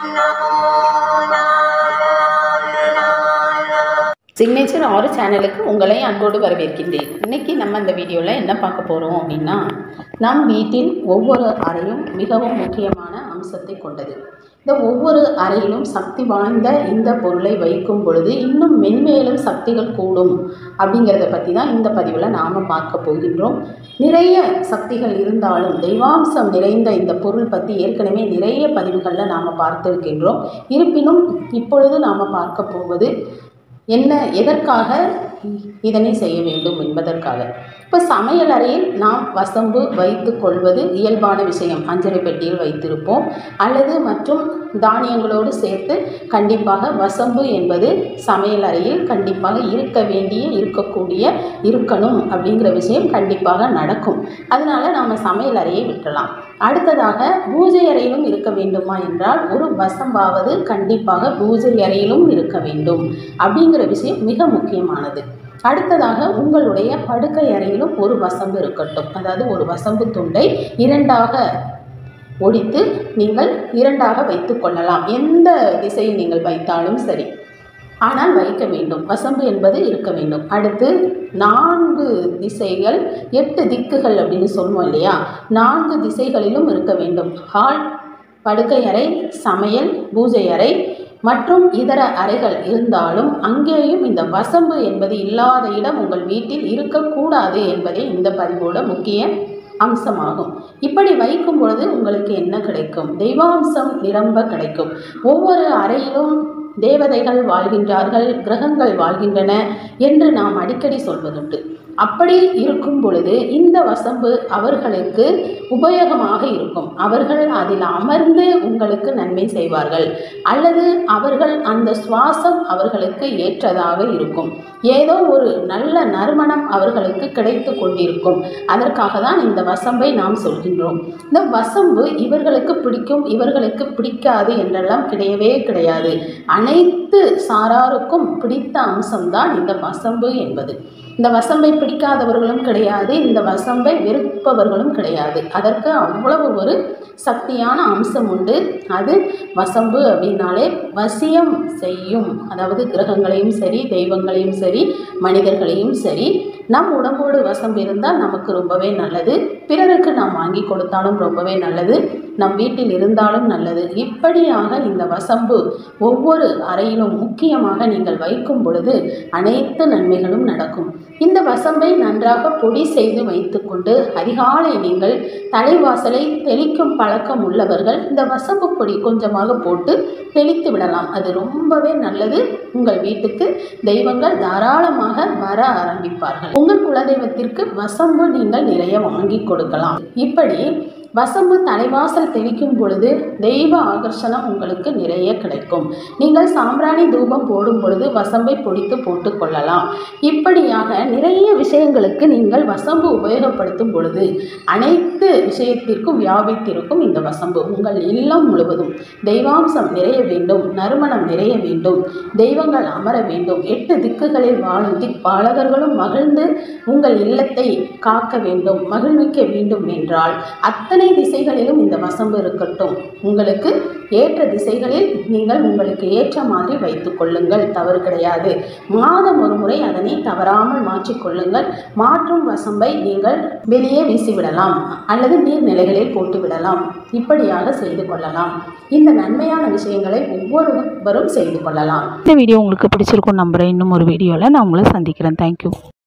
signature ஆறு சேனலுக்கு உங்களை அன்போடு வரவேற்கின்றேன் இன்னைக்கு நம்ம இந்த வீடியோவில் என்ன பார்க்க போகிறோம் அப்படின்னா நம் வீட்டில் ஒவ்வொரு அறையும் மிகவும் முக்கியமான அம்சத்தை கொண்டது இந்த ஒவ்வொரு அறையிலும் சக்தி வாய்ந்த இந்த பொருளை வைக்கும் பொழுது இன்னும் மென்மேலும் சக்திகள் கூடும் அப்படிங்கிறத பற்றி தான் இந்த பதிவில் நாம் பார்க்க போகின்றோம் நிறைய சக்திகள் இருந்தாலும் தெய்வாம்சம் நிறைந்த இந்த பொருள் பற்றி ஏற்கனவே நிறைய பதிவுகளில் நாம் பார்த்திருக்கின்றோம் இருப்பினும் இப்பொழுது நாம் பார்க்க போவது என்ன எதற்காக இதனை செய்ய வேண்டும் என்பதற்காக இப்போ சமையல் அறையில் நாம் வசம்பு வைத்து கொள்வது இயல்பான விஷயம் அஞ்சரை பெட்டியில் வைத்திருப்போம் அல்லது மற்றும் தானியங்களோடு சேர்த்து கண்டிப்பாக வசம்பு என்பது சமையல் அறையில் கண்டிப்பாக இருக்க வேண்டிய இருக்கக்கூடிய இருக்கணும் அப்படிங்கிற விஷயம் கண்டிப்பாக நடக்கும் அதனால நாம் சமையல் அறையை விட்டுறலாம் அடுத்ததாக பூஜை அறையிலும் இருக்க வேண்டுமா என்றால் ஒரு வசம்பாவது கண்டிப்பாக பூஜை அறையிலும் இருக்க வேண்டும் அப்படிங்கிற விஷயம் மிக முக்கியமானது அடுத்ததாக உங்களுடைய படுக்கை அறையிலும் ஒரு வசம்பு இருக்கட்டும் அதாவது ஒரு வசம்பு துண்டை இரண்டாக ஒடித்து நீங்கள் இரண்டாக வைத்து கொள்ளலாம் எந்த திசையில் நீங்கள் வைத்தாலும் சரி ஆனால் வைக்க வேண்டும் வசம்பு என்பது இருக்க வேண்டும் அடுத்து நான்கு திசைகள் எட்டு திக்குகள் அப்படின்னு சொல்லுவோம் இல்லையா நான்கு திசைகளிலும் இருக்க வேண்டும் ஹால் படுக்கை அறை சமையல் பூஜை அறை மற்றும் இதர அறைகள் இருந்தாலும் அங்கேயும் இந்த வசம்பு என்பது இல்லாத இடம் உங்கள் வீட்டில் இருக்கக்கூடாது என்பதே இந்த பதிவோட முக்கிய அம்சமாகும் இப்படி வைக்கும் பொழுது உங்களுக்கு என்ன கிடைக்கும் தெய்வாம்சம் நிரம்ப கிடைக்கும் ஒவ்வொரு அறையிலும் தேவதைகள் வாழ்கின்றார்கள் கிரகங்கள் வாழ்கின்றன என்று நாம் அடிக்கடி சொல்வதுண்டு அப்படி இருக்கும் பொழுது இந்த வசம்பு அவர்களுக்கு உபயோகமாக இருக்கும் அவர்கள் அதில் அமர்ந்து உங்களுக்கு நன்மை செய்வார்கள் அல்லது அவர்கள் அந்த சுவாசம் அவர்களுக்கு ஏற்றதாக இருக்கும் ஏதோ ஒரு நல்ல நறுமணம் அவர்களுக்கு கிடைத்து கொண்டிருக்கும் அதற்காக தான் இந்த வசம்பை நாம் சொல்கின்றோம் இந்த வசம்பு இவர்களுக்கு பிடிக்கும் இவர்களுக்கு பிடிக்காது என்றெல்லாம் கிடையவே கிடையாது அனைத்து சாராருக்கும் பிடித்த அம்சம்தான் இந்த வசம்பு என்பது இந்த வசம்பை பிடிக்காதவர்களும் கிடையாது இந்த வசம்பை வெறுப்பவர்களும் கிடையாது அதற்கு அவ்வளவு ஒரு சக்தியான அம்சம் உண்டு அது வசம்பு அப்படின்னாலே வசியம் செய்யும் அதாவது கிரகங்களையும் சரி தெய்வங்களையும் சரி மனிதர்களையும் சரி நம் உடம்போடு வசம்பு இருந்தால் நமக்கு ரொம்பவே நல்லது பிறருக்கு நாம் வாங்கி கொடுத்தாலும் ரொம்பவே நல்லது நம் வீட்டில் இருந்தாலும் நல்லது இப்படியாக இந்த வசம்பு ஒவ்வொரு அறையிலும் முக்கியமாக நீங்கள் வைக்கும் பொழுது அனைத்து நன்மைகளும் நடக்கும் இந்த வசம்பை நன்றாக பொடி செய்து வைத்துக்கொண்டு அதிகாலை நீங்கள் தலைவாசலை தெளிக்கும் பழக்கம் உள்ளவர்கள் இந்த வசம்பு பொடி கொஞ்சமாக போட்டு தெளித்து விடலாம் அது ரொம்பவே நல்லது உங்கள் வீட்டுக்கு தெய்வங்கள் தாராளமாக வர ஆரம்பிப்பார்கள் உங்கள் குலதெய்வத்திற்கு வசம்பு நீங்கள் நிறைய வாங்கி கொடுக்கலாம் இப்படி வசம்பு தலைவாசல் தெளிக்கும் பொழுது தெய்வ ஆகர்ஷணம் உங்களுக்கு நிறைய கிடைக்கும் நீங்கள் சாம்பிராணி தூபம் போடும் பொழுது வசம்பை பொடித்து போட்டு கொள்ளலாம் இப்படியாக நிறைய விஷயங்களுக்கு நீங்கள் வசம்பு உபயோகப்படுத்தும் பொழுது அனைத்து விஷயத்திற்கும் வியாபித்திருக்கும் இந்த வசம்பு உங்கள் இல்லம் முழுவதும் தெய்வாம்சம் நிறைய வேண்டும் நறுமணம் நிறைய வேண்டும் தெய்வங்கள் அமர வேண்டும் எட்டு திக்குகளில் வாழும் திக் பாலகர்களும் மகிழ்ந்து உங்கள் இல்லத்தை காக்க வேண்டும் மகிழ்விக்க வேண்டும் என்றால் அத்தனை அத்தனை திசைகளிலும் இந்த வசம்பு இருக்கட்டும் உங்களுக்கு ஏற்ற திசைகளில் நீங்கள் உங்களுக்கு ஏற்ற மாதிரி வைத்துக் கொள்ளுங்கள் தவறு கிடையாது மாதம் ஒரு முறை அதனை தவறாமல் மாற்றிக்கொள்ளுங்கள் மாற்றும் வசம்பை நீங்கள் வெளியே வீசிவிடலாம் அல்லது நீர்நிலைகளில் போட்டு விடலாம் இப்படியாக செய்து கொள்ளலாம் இந்த நன்மையான விஷயங்களை ஒவ்வொருவரும் செய்து கொள்ளலாம் இந்த வீடியோ உங்களுக்கு பிடிச்சிருக்கும் நம்புகிறேன் இன்னும் ஒரு வீடியோவில் நான் உங்களை சந்திக்கிறேன் தேங்க்யூ